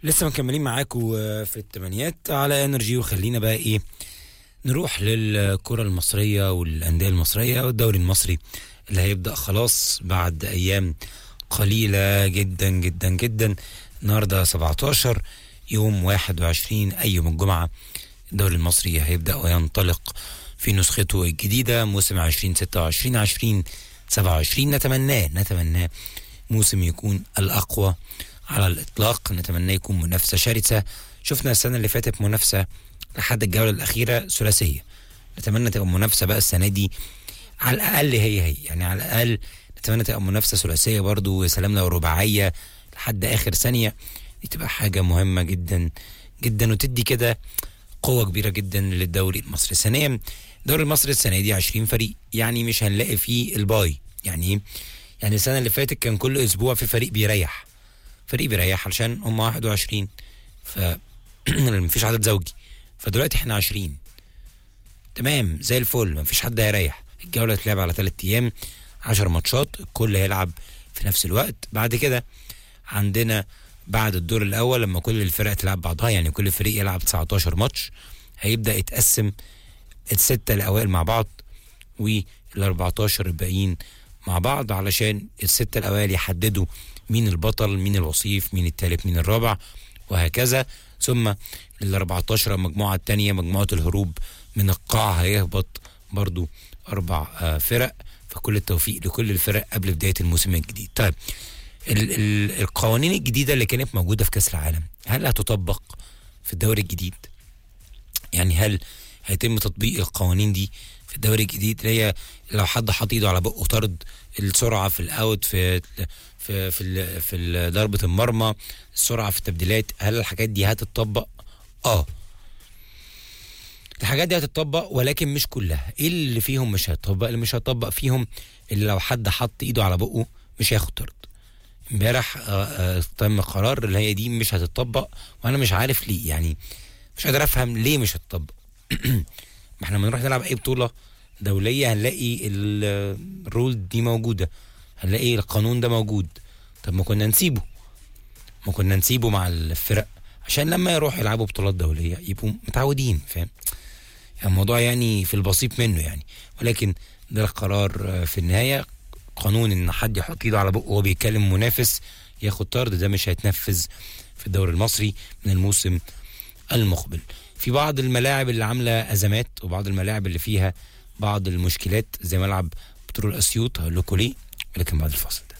لسه مكملين معاكم في التمانيات على انرجي وخلينا بقى ايه نروح للكرة المصرية والأندية المصرية والدوري المصري اللي هيبدأ خلاص بعد أيام قليلة جدا جدا جدا النهاردة 17 يوم 21 أي يوم الجمعة الدوري المصري هيبدأ وينطلق في نسخته الجديدة موسم 2026 20 27 نتمناه نتمناه موسم يكون الأقوى على الإطلاق نتمنى يكون منافسة شرسة شفنا السنة اللي فاتت منافسة لحد الجولة الأخيرة ثلاثية نتمنى تبقى منافسة بقى السنة دي على الأقل هي هي يعني على الأقل نتمنى تبقى منافسة ثلاثية برضو ويا سلام لو رباعية لحد آخر ثانية دي تبقى حاجة مهمة جدا جدا وتدي كده قوة كبيرة جدا للدوري المصري ثانيا الدوري المصري السنة دي 20 فريق يعني مش هنلاقي فيه الباي يعني ايه؟ يعني السنة اللي فاتت كان كل أسبوع في فريق بيريح فريق بيريح علشان هم 21 ف مفيش عدد زوجي فدلوقتي احنا 20 تمام زي الفل مفيش حد هيريح الجولة هتلعب على 3 أيام 10 ماتشات الكل هيلعب في نفس الوقت بعد كده عندنا بعد الدور الأول لما كل الفرق تلعب بعضها يعني كل فريق يلعب 19 ماتش هيبدأ يتقسم الستة الأوائل مع بعض وال 14 الباقيين مع بعض علشان الستة الأوائل يحددوا مين البطل مين الوصيف مين التالت مين الرابع وهكذا ثم ال 14 المجموعة الثانية مجموعة الهروب من القاع هيهبط برضو أربع آه فرق فكل التوفيق لكل الفرق قبل بداية الموسم الجديد طيب ال ال القوانين الجديدة اللي كانت موجودة في كأس العالم هل هتطبق في الدوري الجديد يعني هل هيتم تطبيق القوانين دي في الدوري الجديد اللي هي لو حد حاط ايده على بقه طرد السرعه في الاوت في في في, في ضربه المرمى السرعه في التبديلات هل الحاجات دي هتطبق اه الحاجات دي هتطبق ولكن مش كلها ايه اللي فيهم مش هيطبق اللي مش هيطبق فيهم اللي لو حد حط ايده على بقه مش هياخد طرد امبارح تم قرار اللي هي دي مش هتطبق وانا مش عارف ليه يعني مش قادر افهم ليه مش هتطبق ما احنا لما نروح نلعب اي بطوله دوليه هنلاقي الرول دي موجوده هنلاقي القانون ده موجود طب ما كنا نسيبه ما كنا نسيبه مع الفرق عشان لما يروحوا يلعبوا بطولات دوليه يبقوا متعودين فاهم يعني الموضوع يعني في البسيط منه يعني ولكن ده القرار في النهايه قانون ان حد يحط ايده على بقه وهو بيتكلم منافس ياخد طرد ده مش هيتنفذ في الدوري المصري من الموسم المقبل في بعض الملاعب اللي عامله ازمات وبعض الملاعب اللي فيها بعض المشكلات زي ملعب بترول اسيوط هقول لكم ليه ولكن بعد الفاصل